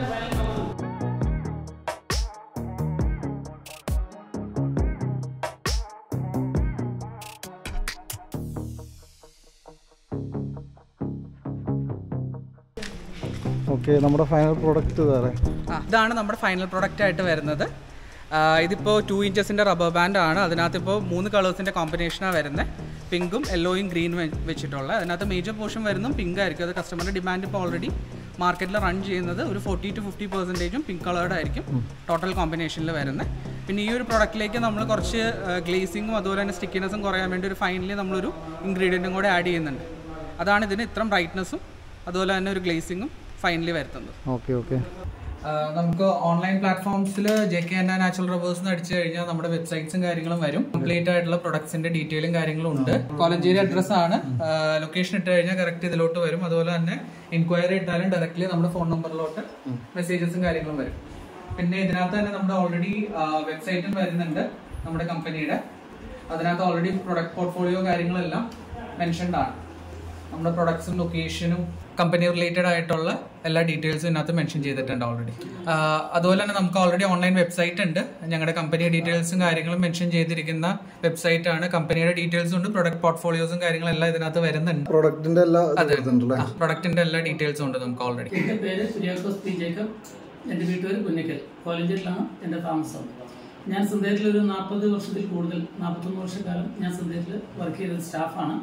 ഓക്കെ നമ്മുടെ ഫൈനൽ പ്രോഡക്റ്റ് വേറെ ആ ഇതാണ് നമ്മുടെ ഫൈനൽ പ്രോഡക്റ്റ് ആയിട്ട് വരുന്നത് ആ, ഇതിപ്പോൾ ടു ഇഞ്ചസിൻ്റെ റബ്ബർ ബാൻഡ് ആണ് അതിനകത്ത് ഇപ്പോൾ മൂന്ന് കളേഴ്സിൻ്റെ കോമ്പിനേഷനാണ് വരുന്നത് പിങ്കും യെല്ലോയും ഗ്രീനും വെച്ചിട്ടുള്ള അതിനകത്ത് മേജർ പോർഷൻ വരുന്നതും പിങ്ക് ആയിരിക്കും അത് കസ്റ്റമറുടെ ഡിമാൻഡ് ഇപ്പോൾ ഓൾറെഡി മാർക്കറ്റിൽ റൺ ചെയ്യുന്നത് ഒരു ഫോർട്ടി ടു ഫിഫ്റ്റി പെർസെൻറ്റേജും പിങ്ക് കളേർഡ് ആയിരിക്കും ടോട്ടൽ കോമ്പിനേഷനിൽ വരുന്നത് പിന്നെ ഈ ഒരു പ്രൊഡക്റ്റിലേക്ക് നമ്മൾ കുറച്ച് ഗ്ലേസിങ്ങും അതുപോലെ തന്നെ സ്റ്റിക്കിനെസ്സും കുറയാൻ വേണ്ടി ഒരു ഫൈനലി നമ്മളൊരു ഇൻഗ്രീഡിയൻറ്റും കൂടെ ആഡ് ചെയ്യുന്നുണ്ട് അതാണ് ഇതിന് ഇത്രയും ബ്രൈറ്റ്നസ്സും അതുപോലെ തന്നെ ഒരു ഗ്ലേസിങ്ങും ഫൈനലി വരുത്തുന്നത് ഓക്കെ ഓക്കെ ആഹ് നമുക്ക് ഓൺലൈൻ പ്ലാറ്റ്ഫോംസിൽ J K N natural Rubbers എന്ന് അടിച്ചു കഴിഞ്ഞാൽ നമ്മുടെ വെബ്സൈറ്റ്സും കാര്യങ്ങളും വരും കംപ്ലീറ്റ് ആയിട്ടുള്ള പ്രൊഡക്ട്സിന്റെ ഡീറ്റെയിലും കാര്യങ്ങളും ഉണ്ട് കോലഞ്ചേരി അഡ്രസ് ആണ് ലൊക്കേഷൻ ഇട്ട് കഴിഞ്ഞാൽ കറക്റ്റ് ഇതിലോട്ട് വരും അതുപോലെ തന്നെ എൻക്വയറി ഇട്ടാലും ഡയറക്റ്റ്ലി നമ്മുടെ ഫോൺ നമ്പറിലോട്ട് മെസ്സേജസും കാര്യങ്ങളും വരും പിന്നെ ഇതിനകത്ത് തന്നെ നമ്മുടെ ഓൾറെഡി വെബ്സൈറ്റും വരുന്നുണ്ട് നമ്മുടെ കമ്പനിയുടെ അതിനകത്ത് ഓൾറെഡി പ്രൊഡക്റ്റ് പോർട്ട്ഫോളിയോ കാര്യങ്ങളെല്ലാം മെൻഷൻഡ് ആണ് നമ്മുടെ പ്രൊഡക്ട്സും ലൊക്കേഷനും കമ്പനി റിലേറ്റഡ് ആയിട്ടുള്ള എല്ലാ ഡീറ്റെയിൽസും ഇതിനകത്ത് മെൻഷൻ ചെയ്തിട്ടുണ്ട് ഓൾറെഡി അതുപോലെ തന്നെ നമുക്ക് ഓൾറെഡി ഓൺലൈൻ വെബ്സൈറ്റ് ഉണ്ട് ഞങ്ങളുടെ കമ്പനി ഡീറ്റെയിൽസും കാര്യങ്ങളും മെൻഷൻ ചെയ്തിരിക്കുന്ന വെബ്സൈറ്റ് ആണ് കമ്പനിയുടെ ഡീറ്റെയിൽസും ഉണ്ട് പ്രൊഡക്റ്റ് പോർട്ട്ഫോളിയോസും കാര്യങ്ങളെല്ലാം ഇതിനകത്ത് വരുന്നുണ്ട് പ്രോഡക്റ്റിന്റെ എല്ലാ ഇതുണ്ടല്ലേ പ്രൊഡക്റ്റിന്റെ എല്ലാ ഡീറ്റെയിൽസും ഉണ്ട് നമുക്ക് ഓൾറെഡി എൻ്റെ പേര് കുര്യാക്കോസ് പി ജേക്കബ് എൻ്റെ വീട്ടുപേര് പുന്നക്കൽ കോളേജിലാണ് എൻ്റെ താമസം ഞാൻ സന്ധ്യത്തിൽ ഒരു നാൽപ്പത് വർഷത്തിൽ കൂടുതൽ നാൽപ്പത്തൊന്ന് വർഷക്കാലം ഞാൻ സന്ധ്യത്തിൽ വർക്ക് ചെയ്ത സ്റ്റാഫാണ്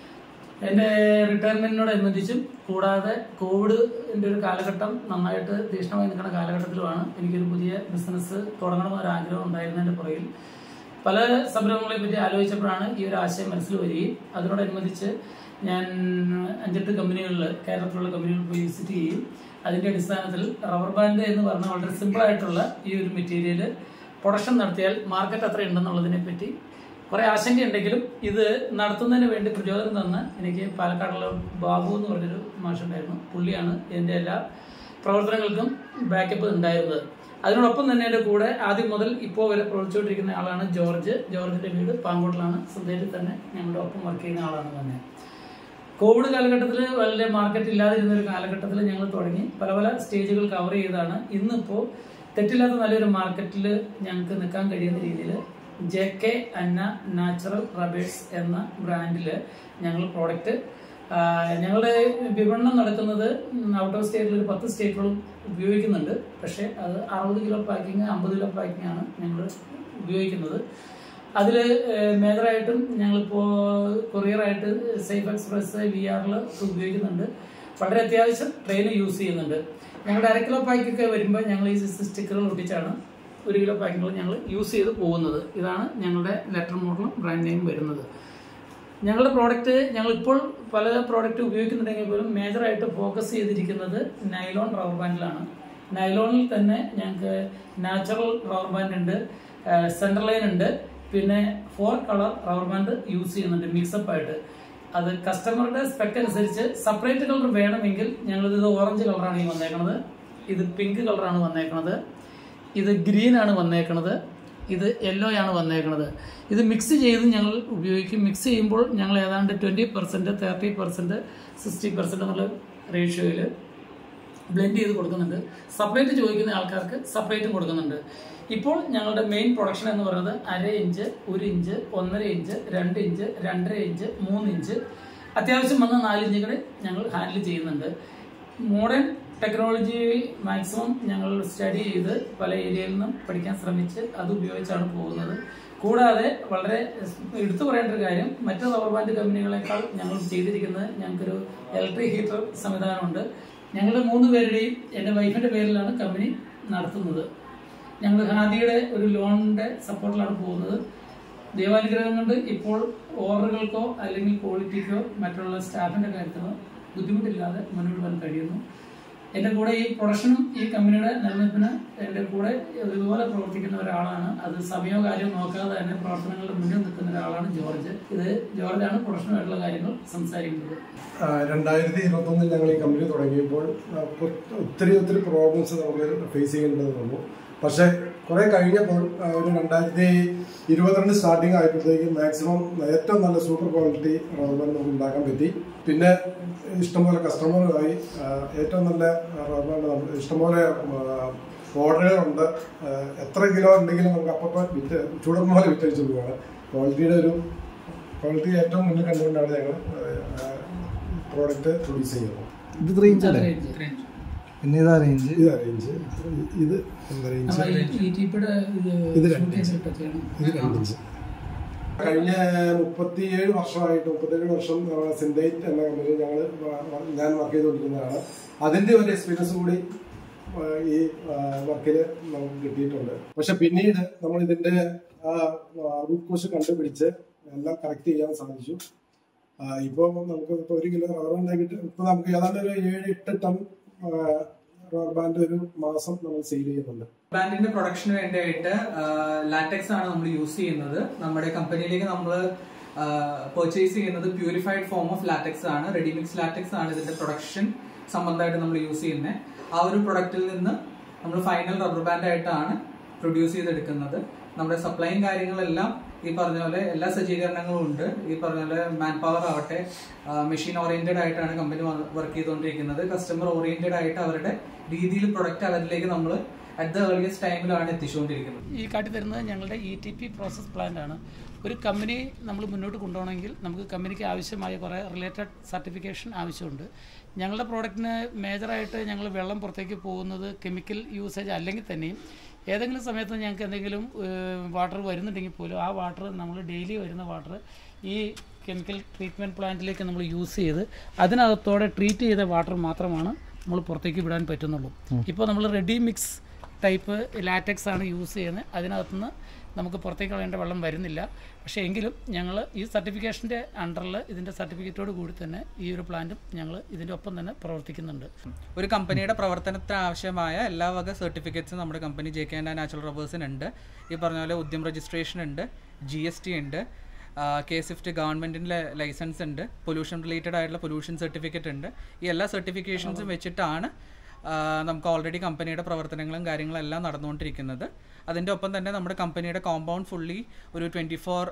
എൻ്റെ റിട്ടയർമെൻറ്റിനോടനുബന്ധിച്ചും കൂടാതെ കോവിഡിൻ്റെ ഒരു കാലഘട്ടം നന്നായിട്ട് തീക്ഷ്ണമായി നിൽക്കുന്ന കാലഘട്ടത്തിലുമാണ് എനിക്കൊരു പുതിയ ബിസിനസ് തുടങ്ങണമെന്നൊരു ആഗ്രഹം ഉണ്ടായിരുന്നതിൻ്റെ പുറകിൽ പല സംരംഭങ്ങളെ പറ്റി ആലോചിച്ചപ്പോഴാണ് ഈ ഒരു ആശയം മനസ്സിൽ വരികയും അതിനോടനുബന്ധിച്ച് ഞാൻ അഞ്ചെട്ട് കമ്പനികളിൽ കേരളത്തിലുള്ള കമ്പനികൾ പോയി വിസിറ്റ് ചെയ്യും അതിന്റെ അടിസ്ഥാനത്തിൽ റബ്ബർ ബാൻഡ് എന്ന് പറഞ്ഞ വളരെ സിമ്പിൾ ആയിട്ടുള്ള ഈ ഒരു മെറ്റീരിയൽ പ്രൊഡക്ഷൻ നടത്തിയാൽ മാർക്കറ്റ് അത്ര ഉണ്ടെന്നുള്ളതിനെ പറ്റി കുറെ ആശങ്കയുണ്ടെങ്കിലും ഇത് നടത്തുന്നതിന് വേണ്ടി പ്രചോദനം തന്ന് എനിക്ക് പാലക്കാടുള്ള ബാബു എന്ന് പറഞ്ഞൊരു മാഷുണ്ടായിരുന്നു പുള്ളിയാണ് എൻ്റെ എല്ലാ പ്രവർത്തനങ്ങൾക്കും ബാക്കപ്പ് ഉണ്ടായിരുന്നത് അതിനോടൊപ്പം തന്നെ എൻ്റെ കൂടെ ആദ്യം മുതൽ ഇപ്പോൾ വരെ പ്രവർത്തിച്ചുകൊണ്ടിരിക്കുന്ന ആളാണ് ജോർജ് ജോർജിന്റെ വീട് പാങ്കോട്ടിലാണ് സുന്ദരിൽ തന്നെ ഞങ്ങളുടെ ഒപ്പം വർക്ക് ചെയ്യുന്ന ആളാണ് തന്നെ കോവിഡ് കാലഘട്ടത്തിൽ വളരെ മാർക്കറ്റ് ഇല്ലാതിരുന്ന ഒരു കാലഘട്ടത്തിൽ ഞങ്ങൾ തുടങ്ങി പല പല സ്റ്റേജുകൾ കവർ ചെയ്താണ് ഇന്നിപ്പോൾ തെറ്റില്ലാത്ത നല്ലൊരു മാർക്കറ്റിൽ ഞങ്ങൾക്ക് നിൽക്കാൻ കഴിയുന്ന രീതിയിൽ J K and Natural Rubbers എന്ന ബ്രാൻഡിൽ ഞങ്ങൾ പ്രോഡക്റ്റ് ഞങ്ങളുടെ വിപണനം നടക്കുന്നത് ഔട്ട് ഓഫ് സ്റ്റേറ്റിൽ ഒരു പത്ത് സ്റ്റേറ്റുകളും ഉപയോഗിക്കുന്നുണ്ട് പക്ഷേ അത് അറുപത് കിലോ പാക്കിങ് അമ്പത് കിലോ പാക്കിംഗ് ആണ് ഞങ്ങൾ ഉപയോഗിക്കുന്നത് അതിൽ മേജറായിട്ടും ഞങ്ങളിപ്പോൾ കൊറിയറായിട്ട് സേഫ് എക്സ്പ്രസ് വി ആറിൽ ഉപയോഗിക്കുന്നുണ്ട് വളരെ അത്യാവശ്യം ട്രെയിൻ യൂസ് ചെയ്യുന്നുണ്ട് ഞങ്ങളുടെ അര കിലോ പാക്കൊക്കെ വരുമ്പോൾ ഞങ്ങൾ ഈ സ്റ്റിക്കറുകൾ ഒട്ടിച്ചാണ് ഒരു കിലോ പാക്കുകൾ ഞങ്ങൾ യൂസ് ചെയ്ത് പോകുന്നത് ഇതാണ് ഞങ്ങളുടെ ലെറ്റർ മോഡലും ബ്രാൻഡ് നെയിം വരുന്നത് ഞങ്ങളുടെ പ്രോഡക്റ്റ് ഞങ്ങൾ ഇപ്പോൾ പല പ്രോഡക്റ്റ് ഉപയോഗിക്കുന്നുണ്ടെങ്കിൽ പോലും മേജറായിട്ട് ഫോക്കസ് ചെയ്തിരിക്കുന്നത് നൈലോൺ റബ്ബർ ബാൻഡിലാണ് നൈലോണിൽ തന്നെ ഞങ്ങൾക്ക് നാച്ചുറൽ റബ്ബർ ബാൻഡ് ഉണ്ട് സെൻട്രൽ ലൈൻ ഉണ്ട് പിന്നെ four colour rubber band use ചെയ്യുന്നുണ്ട് മിക്സപ്പ് ആയിട്ട് അത് കസ്റ്റമറുടെ സ്പെക്ക് അനുസരിച്ച് സെപ്പറേറ്റ് കളർ വേണമെങ്കിൽ ഞങ്ങൾ ഇത് ഓറഞ്ച് കളറാണ് ഈ വന്നേക്കണത് ഇത് പിങ്ക് കളറാണ് വന്നേക്കണത് ഇത് ഗ്രീൻ ആണ് വന്നേക്കണത് ഇത് യെല്ലോ ആണ് വന്നേക്കണത് ഇത് മിക്സ് ചെയ്ത് ഞങ്ങൾ ഉപയോഗിക്കും മിക്സ് ചെയ്യുമ്പോൾ ഞങ്ങൾ ഏതാണ്ട് twenty percent thirty percent sixty percent എന്നുള്ള റേഷ്യോയിൽ ബ്ലെൻഡ് ചെയ്ത് കൊടുക്കുന്നുണ്ട് സെപ്പറേറ്റ് ചോദിക്കുന്ന ആൾക്കാർക്ക് സെപ്പറേറ്റും കൊടുക്കുന്നുണ്ട് ഇപ്പോൾ ഞങ്ങളുടെ മെയിൻ പ്രൊഡക്ഷൻ എന്ന് പറയുന്നത് അര ഇഞ്ച് ഒരു ഇഞ്ച് ഒന്നര ഇഞ്ച് രണ്ട് ഇഞ്ച് രണ്ടര ഇഞ്ച് മൂന്ന് ഇഞ്ച് അത്യാവശ്യം വന്ന നാല് ഇഞ്ച് കൂടെ ഞങ്ങൾ ഹാൻഡിൽ ചെയ്യുന്നുണ്ട് മോഡേൺ ടെക്നോളജി മാക്സിമം ഞങ്ങൾ സ്റ്റഡി ചെയ്ത് പല ഏരിയയിൽ നിന്നും പഠിക്കാൻ ശ്രമിച്ച് അത് ഉപയോഗിച്ചാണ് പോകുന്നത് കൂടാതെ വളരെ എടുത്തു പറയേണ്ട ഒരു കാര്യം മറ്റ് റബ്ബർ ബാൻഡ് കമ്പനികളെക്കാൾ ഞങ്ങൾ ചെയ്തിരിക്കുന്നത് ഞങ്ങൾക്കൊരു ഇലക്ട്രിക് ഹീറ്റർ സംവിധാനമുണ്ട് ഞങ്ങളുടെ മൂന്ന് പേരുടെയും എൻ്റെ വൈഫിൻ്റെ പേരിലാണ് കമ്പനി നടത്തുന്നത് ഞങ്ങൾ ഹാദിയുടെ ഒരു ലോണിൻ്റെ സപ്പോർട്ടിലാണ് പോകുന്നത് ദൈവാനുഗ്രഹം കൊണ്ട് ഇപ്പോൾ ഓർഡറുകൾക്കോ അല്ലെങ്കിൽ ക്വാളിറ്റിക്കോ മറ്റുള്ള സ്റ്റാഫിൻ്റെ കാര്യത്തിനോ ബുദ്ധിമുട്ടില്ലാതെ മുന്നോട്ട് പോകാൻ കഴിയുന്നു എൻ്റെ കൂടെ ഈ പ്രൊഡക്ഷനും ഈ കമ്പനിയുടെ നിലനിൽപ്പിന് എൻ്റെ കൂടെ ഇതുപോലെ പ്രവർത്തിക്കുന്ന ഒരാളാണ് അത് സമയമോ കാര്യമോ നോക്കാതെ തന്നെ പ്രവർത്തനങ്ങളുടെ മുന്നിൽ നിൽക്കുന്ന ഒരാളാണ് ജോർജ് ഇത് ജോർജാണ് പ്രൊഡക്ഷനുമായിട്ടുള്ള കാര്യങ്ങൾ സംസാരിക്കുന്നത് രണ്ടായിരത്തി ഇരുപത്തൊന്നിൽ ഞങ്ങൾ ഈ കമ്പനി തുടങ്ങിയപ്പോൾ ആ, ഒ- ഒത്തിരി ഒത്തിരി പ്രോബ്ലംസ് നമുക്ക് ഫേസ് ചെയ്യേണ്ടത് വന്നു പക്ഷെ കുറെ കഴിഞ്ഞപ്പോൾ ആ, ഒരു രണ്ടായിരത്തി ഇരുപത്തിരണ്ട് സ്റ്റാർട്ടിങ് ആയപ്പോഴത്തേക്ക് മാക്സിമം ഏറ്റവും നല്ല സൂപ്പർ ക്വാളിറ്റി റബ്ബർ ബാൻഡ് നമുക്ക് ഉണ്ടാക്കാൻ പറ്റി പിന്നെ ഇഷ്ടംപോലെ കസ്റ്റമറുമായി ആ, ഏറ്റവും നല്ല റബ്ബർ ബാൻഡ് നമുക്ക് ഇഷ്ടംപോലെ ഓർഡറുകളുണ്ട് ആ, എത്ര കിലോ ഉണ്ടെങ്കിലും നമുക്ക് അപ്പം വിറ്റ് ചൂടൻ പോലെ വിറ്റഴിച്ചു പോവുകയാണ് ക്വാളിറ്റിയുടെ ഒരു ക്വാളിറ്റി ഏറ്റവും മുന്നിൽ കണ്ടുകൊണ്ടാണ് ഞങ്ങൾ പ്രോഡക്റ്റ് പ്രൊഡ്യൂസ് ചെയ്യുന്നത് ഇത് ത്രീ ഇഞ്ച് അല്ലേ പിന്നെ ഇതാ റേഞ്ച് ഇത് റേഞ്ച് ഇത് എന്താ റേഞ്ച് ഇത് രണ്ട് ഇഞ്ച് ഇത് രണ്ട് ഇഞ്ച് കഴിഞ്ഞ മുപ്പത്തിയേഴ് വർഷമായിട്ട് മുപ്പത്തേഴ് വർഷം സിന്തൈറ്റ് എന്ന കമ്പനി ഞങ്ങൾ ഞാൻ വർക്ക് ചെയ്തുകൊണ്ടിരുന്നതാണ് അതിന്റെ ഒരു എക്സ്പീരിയൻസ് കൂടി ആ, ഈ വർക്കിൽ നമുക്ക് കിട്ടിയിട്ടുണ്ട് പക്ഷെ പിന്നീട് നമ്മൾ ഇതിന്റെ റൂട്ട് കോഴ്സ് കണ്ടുപിടിച്ച് എല്ലാം കറക്റ്റ് ചെയ്യാൻ സാധിച്ചു ഇപ്പോൾ നമുക്ക് ഇപ്പോൾ ഒരു കിലോ റബ്ബർ ഉണ്ടാക്കിയിട്ട് ഇപ്പോൾ നമുക്ക് ഏതാണ്ട് ഒരു ഏഴ് എട്ട് ടൺ റബ്ബർ ബാൻഡ് ഒരു മാസം നമ്മൾ സെയിൽ ചെയ്യുന്നുണ്ട് ബാൻഡിന്റെ പ്രൊഡക്ഷന് വേണ്ടിയായിട്ട് ലാറ്റക്സ് ആണ് നമ്മൾ യൂസ് ചെയ്യുന്നത് നമ്മുടെ കമ്പനിയിലേക്ക് നമ്മൾ പർച്ചേസ് ചെയ്യുന്നത് പ്യൂരിഫൈഡ് ഫോം ഓഫ് ലാറ്റക്സ് ആണ് റെഡിമിക്സ് ലാറ്റക്സ് ആണ് ഇതിന്റെ പ്രൊഡക്ഷൻ സംബന്ധമായിട്ട് നമ്മൾ യൂസ് ചെയ്യുന്നത് ആ ഒരു പ്രൊഡക്റ്റിൽ നിന്ന് നമ്മൾ ഫൈനൽ റബ്ബർ ബാൻഡ് ആയിട്ടാണ് പ്രൊഡ്യൂസ് ചെയ്തെടുക്കുന്നത് നമ്മുടെ സപ്ലൈയും കാര്യങ്ങളെല്ലാം ഈ പറഞ്ഞ പോലെ എല്ലാ സജ്ജീകരണങ്ങളും ഉണ്ട് ഈ പറഞ്ഞ പോലെ മാൻ പവർ ആവട്ടെ മെഷീൻ ഓറിയന്റഡ് ആയിട്ടാണ് കമ്പനി വർക്ക് ചെയ്തുകൊണ്ടിരിക്കുന്നത് കസ്റ്റമർ ഓറിയന്റഡ് ആയിട്ട് അവരുടെ രീതിയിൽ പ്രൊഡക്റ്റ് അവരിലേക്ക് നമ്മൾ അറ്റ് ദ ഏർലിയസ്റ്റ് ടൈമിലാണ് എത്തിച്ചുകൊണ്ടിരിക്കുന്നത് ഈ കാട്ടിത്തരുന്നത് ഞങ്ങളുടെ E T P process plant ആണ് ഒരു കമ്പനി നമ്മൾ മുന്നോട്ട് കൊണ്ടുപോകണമെങ്കിൽ നമുക്ക് കമ്പനിക്ക് ആവശ്യമായ കുറേ റിലേറ്റഡ് സർട്ടിഫിക്കേഷൻ ആവശ്യമുണ്ട് ഞങ്ങളുടെ പ്രോഡക്റ്റിന് മേജറായിട്ട് ഞങ്ങൾ വെള്ളം പുറത്തേക്ക് പോകുന്നത് കെമിക്കൽ യൂസേജ് അല്ലെങ്കിൽ തന്നെയും ഏതെങ്കിലും സമയത്ത് ഞങ്ങൾക്ക് എന്തെങ്കിലും വാട്ടർ വരുന്നുണ്ടെങ്കിൽ പോലും ആ വാട്ടർ നമ്മൾ ഡെയിലി വരുന്ന വാട്ടർ ഈ കെമിക്കൽ ട്രീറ്റ്മെൻറ്റ് പ്ലാന്റിലേക്ക് നമ്മൾ യൂസ് ചെയ്ത് അതിനകത്തോടെ ട്രീറ്റ് ചെയ്ത വാട്ടർ മാത്രമാണ് നമ്മൾ പുറത്തേക്ക് വിടാൻ പറ്റുന്നുള്ളൂ ഇപ്പോൾ നമ്മൾ റെഡി മിക്സ് ടൈപ്പ് ലാറ്റക്സ് ആണ് യൂസ് ചെയ്യുന്നത് അതിനകത്തുനിന്ന് നമുക്ക് പുറത്തേക്ക് കളയേണ്ട വെള്ളം വരുന്നില്ല പക്ഷേ എങ്കിലും ഞങ്ങൾ ഈ സർട്ടിഫിക്കേഷൻ്റെ അണ്ടറിൽ ഇതിൻ്റെ സർട്ടിഫിക്കറ്റോട് കൂടി തന്നെ ഈ ഒരു പ്ലാന്റും ഞങ്ങൾ ഇതിൻ്റെ ഒപ്പം തന്നെ പ്രവർത്തിക്കുന്നുണ്ട് ഒരു കമ്പനിയുടെ പ്രവർത്തനത്തിന് ആവശ്യമായ എല്ലാ വക സർട്ടിഫിക്കറ്റ്സും നമ്മുടെ company J K and Natural റബ്ബേഴ്സിനുണ്ട് ഈ പറഞ്ഞ പോലെ ഉദ്യം രജിസ്ട്രേഷൻ ഉണ്ട് ജി എസ് ടി ഉണ്ട് കെ സ്വിഫ്റ്റ് ഗവൺമെൻറ്റിൻ്റെ ലൈസൻസ് ഉണ്ട് പൊല്യൂഷൻ റിലേറ്റഡ് ആയിട്ടുള്ള പൊല്യൂഷൻ സർട്ടിഫിക്കറ്റ് ഉണ്ട് ഈ എല്ലാ സർട്ടിഫിക്കേഷൻസും വെച്ചിട്ടാണ് ആ, നമുക്ക് ഓൾറെഡി കമ്പനിയുടെ പ്രവർത്തനങ്ങളും കാര്യങ്ങളും എല്ലാം നടന്നുകൊണ്ടിരിക്കുന്നത് അതിൻ്റെ ഒപ്പം തന്നെ നമ്മുടെ കമ്പനിയുടെ കോമ്പൗണ്ട് ഫുള്ളി ഒരു twenty four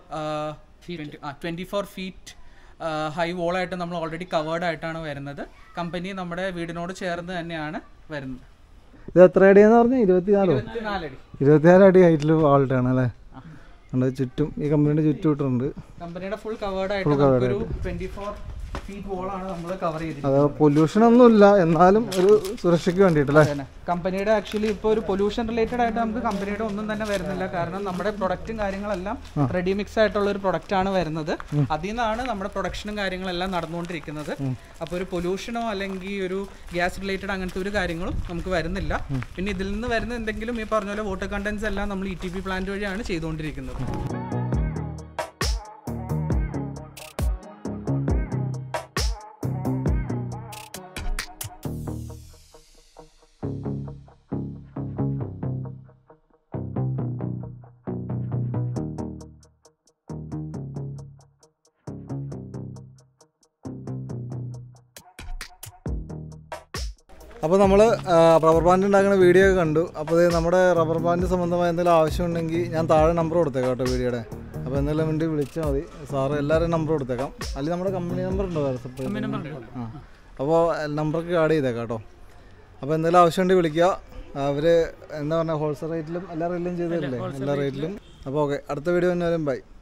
twenty four feet high വോളായിട്ട് നമ്മൾ ഓൾറെഡി കവേർഡ് ആയിട്ടാണ് വരുന്നത് കമ്പനി നമ്മുടെ വീടിനോട് ചേർന്ന് തന്നെയാണ് വരുന്നത് ഇത് എത്ര അടിയാന്ന് പറഞ്ഞാൽ ഇരുപത്തിനാലോ നാലടി ഇരുപത്തിനാല് അടി ഹൈറ്റിൽ വാൾട്ടാണ് അല്ലേ ഉണ്ട് ചുറ്റും ഈ കമ്പനിയുടെ ചുറ്റും ഇട്ടിട്ടുണ്ട് കമ്പനിയുടെ ഫുൾ കവേർഡ് ആയിട്ട് നമുക്കൊരു ട്വൻറ്റി ഫോർ ഫീറ്റ് വോളാണ് നമ്മൾ കവർ ചെയ്തിരിക്കുന്നത് അത് പൊല്യൂഷൻ ഒന്നുമില്ല എന്നാലും ഒരു സുരക്ഷയ്ക്ക് വേണ്ടിയിട്ടല്ലേ തന്നെ കമ്പനിയുടെ ആക്ച്വലി ഇപ്പോൾ ഒരു പൊല്യൂഷൻ റിലേറ്റഡ് ആയിട്ട് നമുക്ക് കമ്പനിയുടെ ഒന്നും തന്നെ വരുന്നില്ല കാരണം നമ്മുടെ പ്രൊഡക്റ്റും കാര്യങ്ങളെല്ലാം റെഡി മിക്സ് ആയിട്ടുള്ള ഒരു പ്രൊഡക്റ്റ് ആണ് വരുന്നത് അതിൽ നിന്നാണ് നമ്മുടെ പ്രൊഡക്ഷനും കാര്യങ്ങളെല്ലാം നടന്നുകൊണ്ടിരിക്കുന്നത് അപ്പോൾ ഒരു പൊല്യൂഷനോ അല്ലെങ്കിൽ ഒരു ഗ്യാസ് റിലേറ്റഡ് അങ്ങനത്തെ ഒരു കാര്യങ്ങളും നമുക്ക് വരുന്നില്ല പിന്നെ ഇതിൽ നിന്ന് വരുന്ന എന്തെങ്കിലും ഈ പറഞ്ഞ പോലെ വാട്ടർ കണ്ടൻസ് എല്ലാം നമ്മൾ ഇ ടി പി പ്ലാന്റ് വഴിയാണ് ചെയ്തുകൊണ്ടിരിക്കുന്നത് അപ്പോൾ നമ്മൾ റബ്ബർ ബാൻഡ് ഉണ്ടാക്കുന്ന വീഡിയോ ഒക്കെ കണ്ടു അപ്പോൾ ഇത് നമ്മുടെ റബ്ബർ ബാൻഡ് സംബന്ധമായ എന്തെങ്കിലും ആവശ്യമുണ്ടെങ്കിൽ ഞാൻ താഴെ നമ്പർ കൊടുത്തേക്കാം കേട്ടോ വീഡിയോയുടെ അപ്പോൾ എന്തെങ്കിലും വേണ്ടി വിളിച്ചാൽ മതി സാറ് എല്ലാവരുടെയും നമ്പർ കൊടുത്തേക്കാം അല്ലെങ്കിൽ നമ്മുടെ കമ്പനി നമ്പർ ഉണ്ടോ സെപ്പറേറ്റ് ആ അപ്പോൾ നമ്പർക്ക് ആഡ് ചെയ്തേക്കാം കേട്ടോ അപ്പോൾ എന്തെങ്കിലും ആവശ്യമുണ്ടെങ്കിൽ വിളിക്കുക അവർ എന്താ പറയുക ഹോൾസെയിൽ റേറ്റിലും എല്ലാ റേറ്റിലും ചെയ്തു തരില്ലേ എല്ലാ റേറ്റിലും അപ്പോൾ ഓക്കെ അടുത്ത വീഡിയോ തന്നെ വരും ബൈ